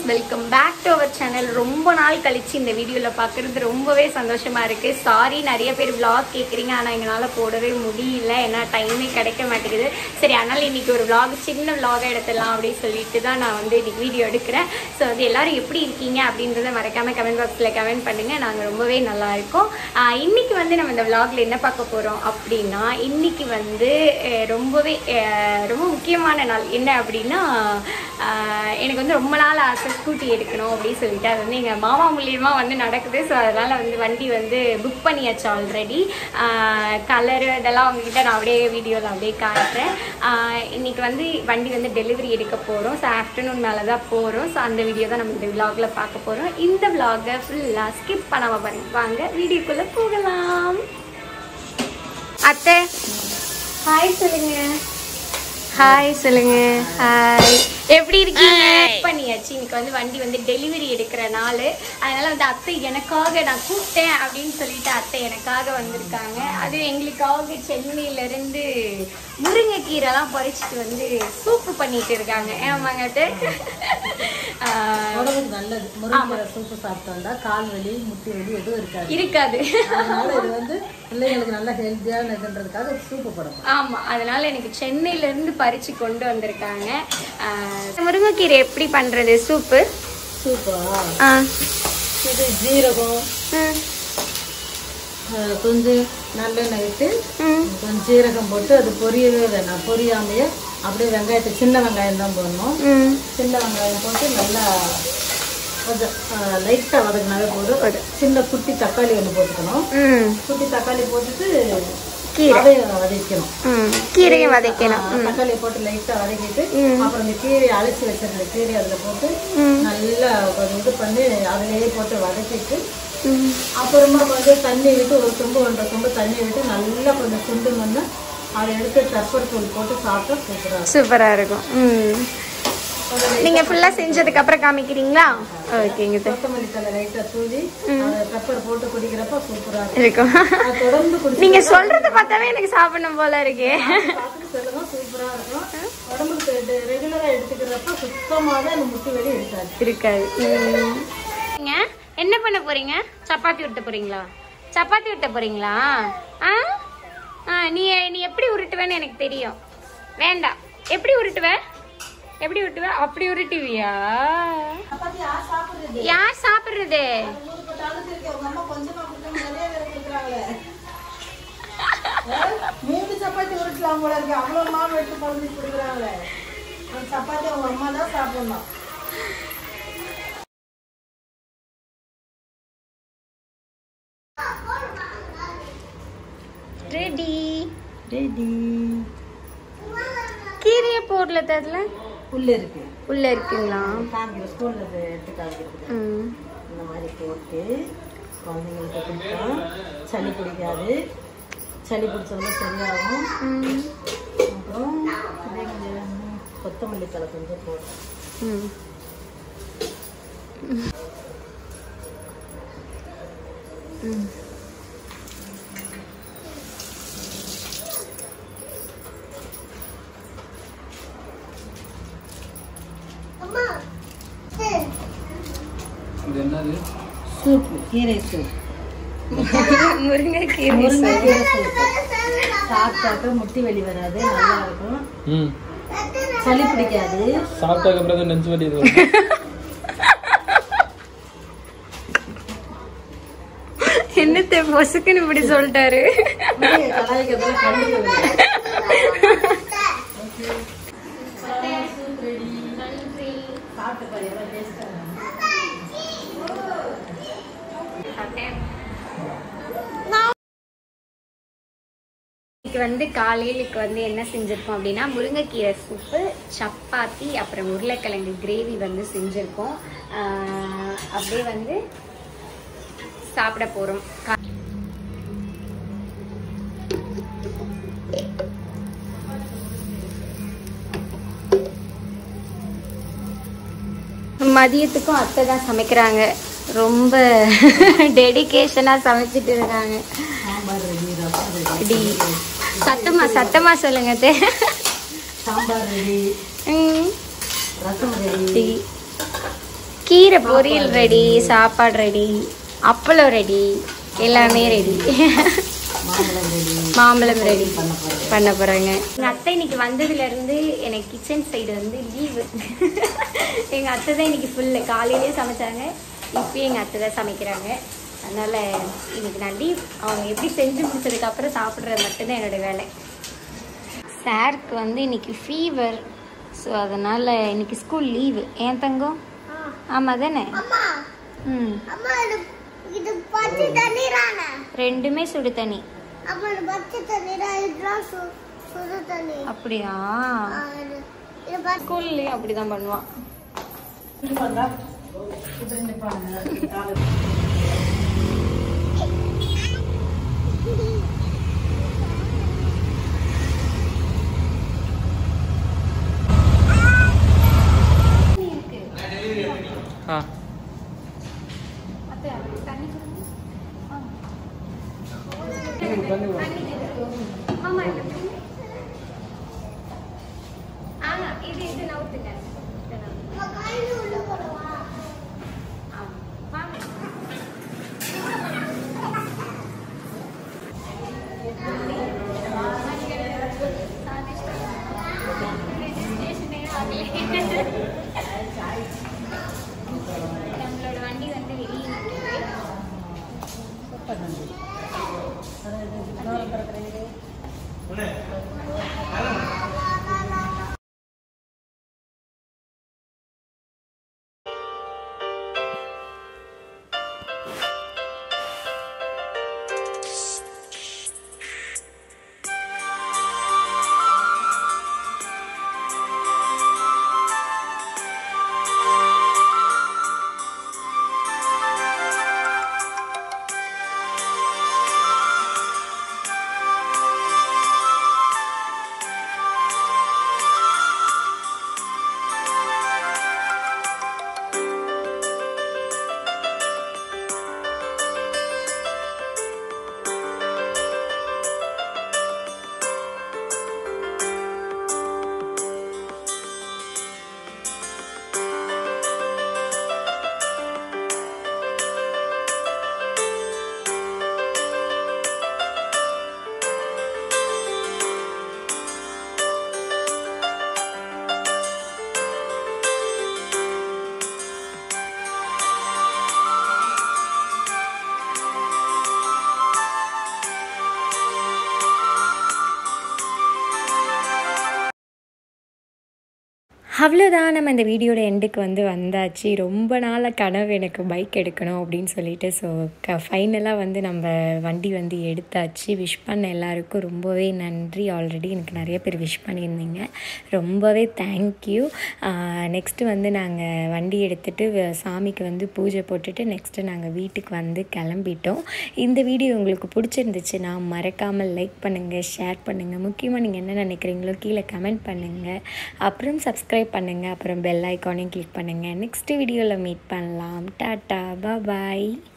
Welcome back to our channel ரொம்ப நாள் கழிச்சு இந்த வீடியோவில் பார்க்குறது ரொம்பவே சந்தோஷமா இருக்கு சாரி நிறைய பேர் vlog கேட்குறீங்க ஆனால் எங்களால் போடவே முடியல ஏன்னா டைமே கிடைக்க மாட்டேங்குது சரி அதனால் இன்னைக்கு ஒரு vlog சின்ன vlog எடுத்துடலாம் அப்படின்னு சொல்லிட்டு தான் நான் வந்து இன்னைக்கு வீடியோ எடுக்கிறேன் ஸோ வந்து எல்லாரும் எப்படி இருக்கீங்க அப்படின்றத மறக்காம கமெண்ட் பாக்ஸில் கமெண்ட் பண்ணுங்க நாங்கள் ரொம்பவே நல்லா இருக்கோம் ஆஹ் இன்னைக்கு வந்து நம்ம இந்த vlogல என்ன பார்க்க போகிறோம் அப்படின்னா இன்னைக்கு வந்து அஹ் ரொம்பவே அஹ் ரொம்ப முக்கியமான நாள் என்ன அப்படின்னா ஆஹ் எனக்கு வந்து ரொம்ப நாள் ஆசை ஸ்கூட்டி எடுக்கணும் அப்படின்னு சொல்லிட்டு அது வந்து எங்கள் மாமா மூலியமா வந்து நடக்குது ஸோ அதனால் வந்து வண்டி வந்து புக் பண்ணியாச்சு ஆல்ரெடி கலரு இதெல்லாம் அவங்ககிட்ட நான் அப்படியே வீடியோவில் அப்படியே காட்டுறேன் ஆஹ் இன்னைக்கு வந்து வண்டி வந்து டெலிவரி எடுக்க போகிறோம் ஸோ ஆஃப்டர்நூன் மேலே தான் போகிறோம் ஸோ அந்த வீடியோ தான் நம்ம இந்த விலாகில் பார்க்க போகிறோம் இந்த விலாகை ஃபுல்லாக ஸ்கிப் பண்ணாம பாருங்க வாங்க வீடியோக்குள்ளே போகலாம் அத்தை ஹாய் சொல்லுங்க ஹாய் சொல்லுங்க ஹாய் எப்படி இருக்கீங்க Book பண்ணியாச்சு இன்னைக்கு வந்து வண்டி வந்து டெலிவரி எடுக்கிற நாள் அதனால வந்து அத்தை எனக்காக நான் கூப்பிட்டேன் அப்படின்னு சொல்லிட்டு அத்தை எனக்காக வந்திருக்காங்க அது எங்களுக்காக சென்னையில இருந்து முருங்கைக்கீரைலாம் பறிச்சுட்டு வந்து சூப்பு பண்ணிட்டு இருக்காங்க ஏமாங்க அத்தை ஆஹ், உடம்புக்கு நல்லது முருங்கை சூப்பு சாப்பிட்டு வந்தா கால் வலி முட்டி வலி எதுவும் இருக்காது இருக்காது அதனால இது வந்து பிள்ளைங்களுக்கு நல்ல ஹெல்த்தியான இதுன்றதுக்காக சூப்பு போடணும் ஆமா அதனால எனக்கு சென்னையில இருந்து பறிச்சு கொண்டு வந்திருக்காங்க ஆஹ், முருங்கைக்கீரை எப்படி பண்றது சூப்பு சூப்பா ஆ இது ஜீரகம் ம் அஹ், கொஞ்சம் நல்லெண்ணெய் விட்டு ம் கொஞ்சம் ஜீரகம் போட்டு அது பொரியவே வேணாம் பொரியாமையே அப்படியே வெங்காயத்தை சின்ன வெங்காயம் தான் போடணும் ம் சின்ன வெங்காயம் போட்டு நல்லா கொஞ்சம் லைட்டாக வதக்கினாவே போதும் சின்ன குட்டி தக்காளி ஒன்று போட்டுக்கணும் ம் குட்டி தக்காளி போட்டுட்டு கீரை அதையும் வதக்கணும் ம் கீரையை வதக்கணும் ஆ, தக்காளியை போட்டு லைட்டா வதக்கிட்டு ம். அப்புறம் இந்த கீரையை அழைச்சி வச்சிருந்த கீரையை அதுல போட்டு ம். நல்லா கொஞ்சம் இது பண்ணி அதிலேயே போட்டு வதக்கிட்டு ம் அப்புறமா கொஞ்சம் தண்ணி விட்டு ஒரு சொம்பு ஒன்றரை சொம்பு தண்ணி விட்டு நல்லா கொஞ்சம் சுண்டுங்கன்னா அதை எடுத்து பெப்பர் தூள் போட்டு சாப்பிட்டா சூப்பராக இருக்கும் சூப்பரா இருக்கும் ம் நீங்க ஃபுல்லா செஞ்சதுக்கு அப்புறம் காமிக்கிறீங்களா ஓகேங்க சார் கொத்தமல்லி தலை லைட்டா தூவி அதை பெப்பர் போட்டு குடிக்கிறப்ப சூப்பரா இருக்கும் இருக்கும் அது தொடர்ந்து குடி நீங்க சொல்றத பார்த்தாவே எனக்கு சாப்பிடணும் போல இருக்கு பார்த்துட்டு சொல்லுங்க சூப்பரா இருக்கும் உடம்புக்கு ரெகுலரா எடுத்துக்கிறப்ப சுத்தமாவே அந்த முட்டி வலி இருக்காது இருக்காது ம். நீங்க என்ன பண்ண போறீங்க சப்பாத்தி உருட்ட போறீங்களா சப்பாத்தி உருட்ட போறீங்களா ஆ ஆ நீ நீ எப்படி உருட்டுவேன்னு எனக்கு தெரியும் வேண்டாம் எப்படி உருட்டுவ எப்படி உருட்டுவ அப்படி உருட்டுவியா யார் சாப்பிடுறது மூணு சப்பாத்தி உருட்டலாம் போல இருக்கு அவ்வளவு மாவு எடுத்து குழந்தைக்கு கொடுக்குறாங்களே அந்த சப்பாத்தி அவங்க அம்மா தான் சாப்பிடணும் ரெடி ரெடி கீரையை போடல அதுல உள்ள இருக்கு உள்ள இருக்குங்களா காமிக்கிற ஸ்கூல்ல எடுத்து காமிக்கிறதுக்கு ம் இந்த மாதிரி போட்டு குழந்தைங்களுக்கு கொடுத்தா சளி பிடிக்காது சளி பிடிச்சவங்க சரியாகும் ம் அப்புறம் இதே கொஞ்சம் கொத்தமல்லி தலை கொஞ்சம் போடும் ம் ம் இது என்னது சூப்பு கீரை சூப் முருங்கைக்கீரை முருங்கைக்கீரை சூப்பு சாப்பிட்டாக்க முட்டி வலி வராது நல்லா இருக்கும் ம் சளி பிடிக்காது சாப்பிட்டதுக்கு அப்புறம் தான் நெஞ்சு வலி இது வரும். என்னத்த பொசுக்குன்னு இப்படி சொல்லிட்டாரு வெளியே கலாய்க்கிறதெல்லாம் கண்டுக்கவில்லை சாப்பிட்டு பாரு எவ்வளோ டேஸ்ட்டாக இன்னைக்கு வந்து காலையிலுக்கு வந்து என்ன செஞ்சிருக்கோம் அப்படின்னா முருங்கைக்கீரை சூப்பு சப்பாத்தி அப்புறம் உருளைக்கிழங்கு கிரேவி வந்து செஞ்சிருக்கோம் ஆஹ் அப்படியே வந்து சாப்பிட போறோம் கா- மதியத்துக்கும் அத்தை தான் சமைக்கிறாங்க ரொம்ப டெடிகேஷனாக சமைச்சிட்டு இருக்காங்க sambar ready rasam ready ready சத்தமா சத்தமா சொல்லுங்க அத்தை. சாம்பார் ரெடி ம் ரசம் ரெடி டீ கீரை பொரியல் ரெடி சாப்பாடு ரெடி அப்பளம் ரெடி எல்லாமே ரெடி மாம்பழம் ரெடி பண்ண போறாங்க எங்க அத்தை இன்னைக்கு வந்ததுல இருந்து எனக்கு கிச்சன் சைடு வந்து லீவு எங்க அத்தை தான் இன்னைக்கு ஃபுல்லு காலையிலேயே சமைச்சாங்க இப்பயும் எங்க அத்தை தான் சமைக்கிறாங்க அதனால இன்னைக்கு நான் லீவ் அவங்க எப்படி செஞ்சு முடிச்சதுக்கு அப்புறம் சாப்பிட்றது மட்டும்தான் என்னோட வேலை சாருக்கு வந்து இன்னைக்கு ஃபீவர் ஸோ அதனால இன்னைக்கு ஸ்கூல் லீவு ஏன் தங்கம் ஆமாம் தானே ம் அம்மா இது இது பச்சை தண்ணீரானே ரெண்டுமே சுடு தண்ணி அம்மா இது பச்சை தண்ணீரா இதுதான் சு சுடு தண்ணி அப்படியா ஆ, இது இது பச்சை ஸ்கூல்லையும் அப்படிதான் பண்ணுவான் ஆ மாமா இது ஆமா இது இது நவுத்துங்க அம்மா, காய்கறி உள்ள போடவா வாங்க நம்மளோட வண்டி வந்து வெளியே நிற்குது அவ்வளோதான் நம்ம இந்த வீடியோட எண்டுக்கு வந்து வந்தாச்சு ரொம்ப நாளாக கனவு எனக்கு பைக் எடுக்கணும் அப்படின்னு சொல்லிட்டு ஸோ க ஃபைனலாக வந்து நம்ம வண்டி வந்து எடுத்தாச்சு விஷ் பண்ண எல்லாருக்கும் ரொம்பவே நன்றி ஆல்ரெடி எனக்கு நிறைய பேர் விஷ் பண்ணியிருந்தீங்க ரொம்பவே தேங்க்யூ நெக்ஸ்ட்டு வந்து நாங்கள் வண்டி எடுத்துகிட்டு சாமிக்கு வந்து பூஜை போட்டுட்டு நெக்ஸ்ட்டு நாங்கள் வீட்டுக்கு வந்து கிளம்பிட்டோம் இந்த வீடியோ உங்களுக்கு பிடிச்சிருந்துச்சுன்னா மறக்காமல் லைக் பண்ணுங்கள் ஷேர் பண்ணுங்கள் முக்கியமாக நீங்கள் என்ன நினைக்கிறீங்களோ கீழே கமெண்ட் பண்ணுங்கள் அப்புறம் சப்ஸ்கிரைப் பண்ணுங்கள் அப்புறம் பெல் ஐக்கானையும் கிளிக் பண்ணுங்கள் நெக்ஸ்ட் வீடியோவில் மீட் பண்ணலாம் டாட்டா பாய்